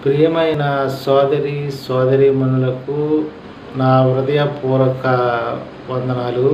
ప్రియమైన సోదరి సోదరీమణులకు నా హృదయపూర్వక వందనాలు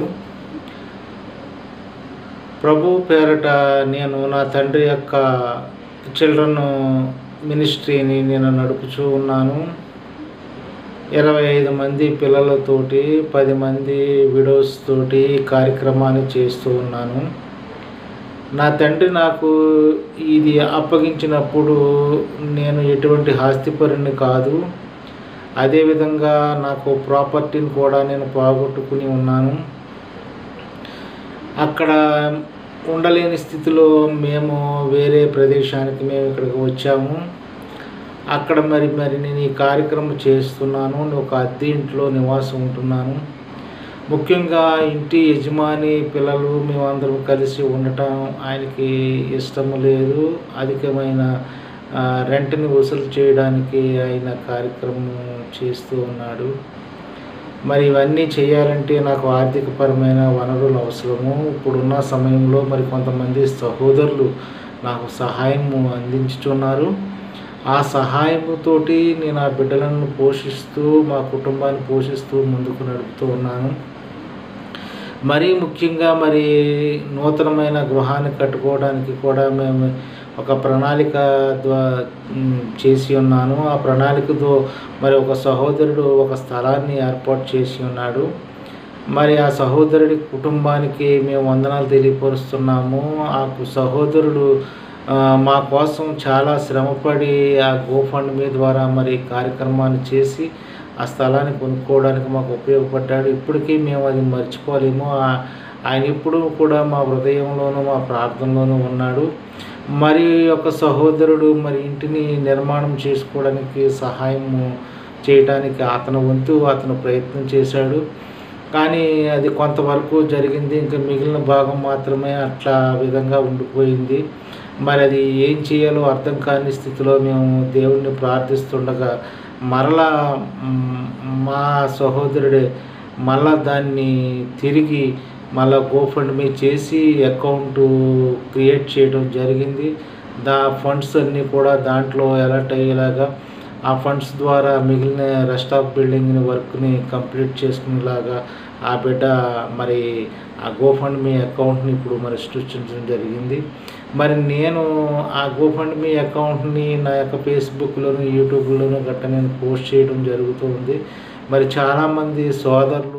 ప్రభు పేరట నేను నా తండ్రి యొక్క చిల్డ్రన్ మినిస్ట్రీని నేను నడుపుచూ ఉన్నాను ఇరవై ఐదు మంది పిల్లలతోటి పది మంది విడోస్ తోటి ఈ కార్యక్రమాన్ని చేస్తూ ఉన్నాను నా తండ్రి నాకు ఇది అప్పగించినప్పుడు నేను ఎటువంటి ఆస్తిపరుని కాదు అదేవిధంగా నాకు ప్రాపర్టీని కూడా నేను పోగొట్టుకుని ఉన్నాను అక్కడ ఉండలేని స్థితిలో మేము వేరే ప్రదేశానికి మేము ఇక్కడికి వచ్చాము అక్కడ మరి మరి నేను ఈ కార్యక్రమం చేస్తున్నాను ఒక అద్దె ఇంట్లో నివాసం ఉంటున్నాను ముఖ్యంగా ఇంటి యజమాని పిల్లలు మేమందరం కలిసి ఉండటం ఆయనకి ఇష్టం లేదు అధికమైన ఆ, రెంట్ని వసూలు చేయడానికి ఆయన కార్యక్రమం చేస్తూ ఉన్నాడు మరి ఇవన్నీ చేయాలంటే నాకు ఆర్థికపరమైన వనరులు అవసరము ఇప్పుడున్న సమయంలో మరి కొంతమంది సహోదరులు నాకు సహాయం అందించుతున్నారు ఆ సహాయముతోటి నేను ఆ బిడ్డలను పోషిస్తూ మా కుటుంబాన్ని పోషిస్తూ ముందుకు నడుపుతూ ఉన్నాను మరీ ముఖ్యంగా మరి నూతనమైన గృహాన్ని కట్టుకోవడానికి కూడా మేము ఒక ప్రణాళిక ద్వా మ్, చేసి ఉన్నాను ఆ ప్రణాళికతో మరి ఒక సహోదరుడు ఒక స్థలాన్ని ఏర్పాటు చేసి ఉన్నాడు మరి ఆ సహోదరుడి కుటుంబానికి మేము వందనాలు తెలియపరుస్తున్నాము ఆ సహోదరుడు ఆ, మా కోసం చాలా శ్రమపడి ఆ గోఫండ్ మీ ద్వారా మరి కార్యక్రమాన్ని చేసి ఆ స్థలాన్ని కొనుక్కోవడానికి మాకు ఉపయోగపడ్డాడు ఇప్పటికీ మేము అది మర్చిపోలేము ఆ- ఆయన ఇప్పుడు కూడా మా హృదయంలోనూ మా ప్రార్థనలోనూ ఉన్నాడు మరి ఒక సహోదరుడు మరి ఇంటిని నిర్మాణం చేసుకోవడానికి సహాయం చేయడానికి అతను వంతు అతను ప్రయత్నం చేశాడు కానీ అది కొంతవరకు జరిగింది ఇంకా మిగిలిన భాగం మాత్రమే అట్లా ఆ విధంగా ఉండిపోయింది మరి అది ఏం చేయాలో అర్థం కాని స్థితిలో మేము దేవుణ్ణి ప్రార్థిస్తుండగా మరలా మ్, మా సహోదరుడే మళ్ళా దాన్ని తిరిగి మళ్ళా గోఫండ్ మీ చేసి అకౌంట్ క్రియేట్ చేయడం జరిగింది దా ఫండ్స్ అన్నీ కూడా దాంట్లో అలర్ట్ అయ్యేలాగా ఆ ఫండ్స్ ద్వారా మిగిలిన రెస్ట్ ఆఫ్ బిల్డింగ్ వర్క్ని కంప్లీట్ చేసుకునేలాగా ఆ బిడ్డ మరి ఆ గోఫండ్ మీ అకౌంట్ని ఇప్పుడు మరి సృష్టించడం జరిగింది మరి నేను ఆ గోఫండ్ మీ అకౌంట్ని నా యొక్క ఫేస్బుక్లోను యూట్యూబ్లోను గట్రా నేను పోస్ట్ చేయడం జరుగుతుంది మరి చాలామంది సోదరులు